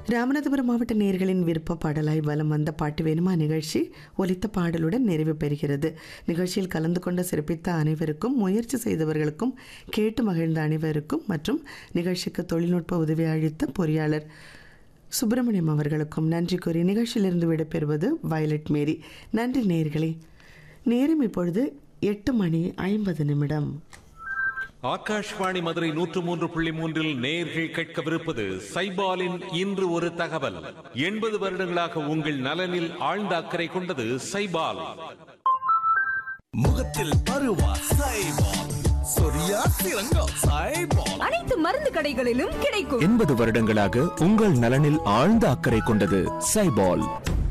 ராமநாதபுரம் மாவட்ட நேயர்களின் விருப்ப பாடலாய் வலம் வந்த பாட்டு வேணுமா நிகழ்ச்சி ஒலித்த பாடலுடன் நிறைவு பெறுகிறது நிகழ்ச்சியில் கலந்து கொண்ட சிறப்பித்த அனைவருக்கும் முயற்சி செய்தவர்களுக்கும் கேட்டு மகிழ்ந்த அனைவருக்கும் மற்றும் நிகழ்ச்சிக்கு தொழில்நுட்ப உதவி அளித்த பொறியாளர் சுப்பிரமணியம் அவர்களுக்கும் நன்றி கூறி நிகழ்ச்சியிலிருந்து விடைபெறுவது வயலட் மேரி நன்றி நேயர்களே நேரம் இப்பொழுது எட்டு மணி ஐம்பது நிமிடம் ஆகாஷ்வாணி மதுரை நூற்று மூன்று புள்ளி மூன்றில் நேர்கள் கேட்கவிருப்பது சைபாலின் இன்று ஒரு தகவல் எண்பது வருடங்களாக உங்கள் நலனில் ஆழ்ந்த அக்கறை கொண்டது சைபால் முகத்தில் பருவா சைபால் சொரியா சிறங்கம் சைபால் அனைத்து மருந்து கடைகளிலும் கிடைக்கும் எண்பது வருடங்களாக உங்கள் நலனில் ஆழ்ந்த அக்கறை கொண்டது சைபால்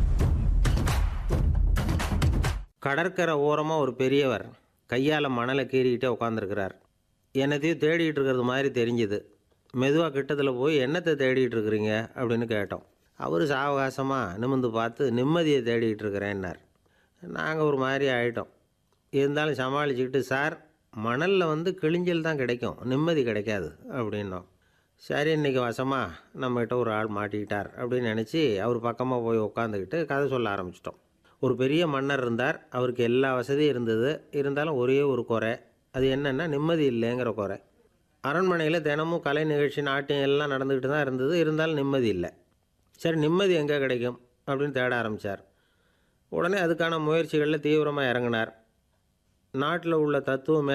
கடற்கரை ஓரமாக ஒரு பெரியவர் கையால் மணலை கீறிக்கிட்டே உட்காந்துருக்கிறார் என்னத்தையும் தேடிட்டு இருக்கிறது மாதிரி தெரிஞ்சுது மெதுவாக கிட்டத்தில் போய் என்னத்தை தேடிட்டு இருக்கிறீங்க அப்படின்னு கேட்டோம் அவர் சாவகாசமாக நிமிந்து பார்த்து நிம்மதியை தேடிட்டு இருக்கிறேன்னார் நாங்கள் ஒரு மாதிரி ஆகிட்டோம் இருந்தாலும் சமாளிச்சுக்கிட்டு சார் மணலில் வந்து கிழிஞ்சல் தான் கிடைக்கும் நிம்மதி கிடைக்காது அப்படின்னோம் சரி இன்னைக்கு வசமாக நம்மகிட்ட ஒரு ஆள் மாட்டிக்கிட்டார் அப்படின்னு நினச்சி அவர் பக்கமாக போய் உட்காந்துக்கிட்டு கதை சொல்ல ஆரம்பிச்சிட்டோம் ஒரு பெரிய மன்னர் இருந்தார் அவருக்கு எல்லா வசதியும் இருந்தது இருந்தாலும் ஒரே ஒரு குறை அது என்னென்னா நிம்மதி இல்லைங்கிற குறை அரண்மனையில் தினமும் கலை நிகழ்ச்சி நாட்டியம் எல்லாம் நடந்துக்கிட்டு தான் இருந்தது இருந்தாலும் நிம்மதி இல்லை சரி நிம்மதி எங்கே கிடைக்கும் அப்படின்னு தேட ஆரம்பித்தார் உடனே அதுக்கான முயற்சிகளில் தீவிரமாக இறங்கினார் நாட்டில் உள்ள தத்துவ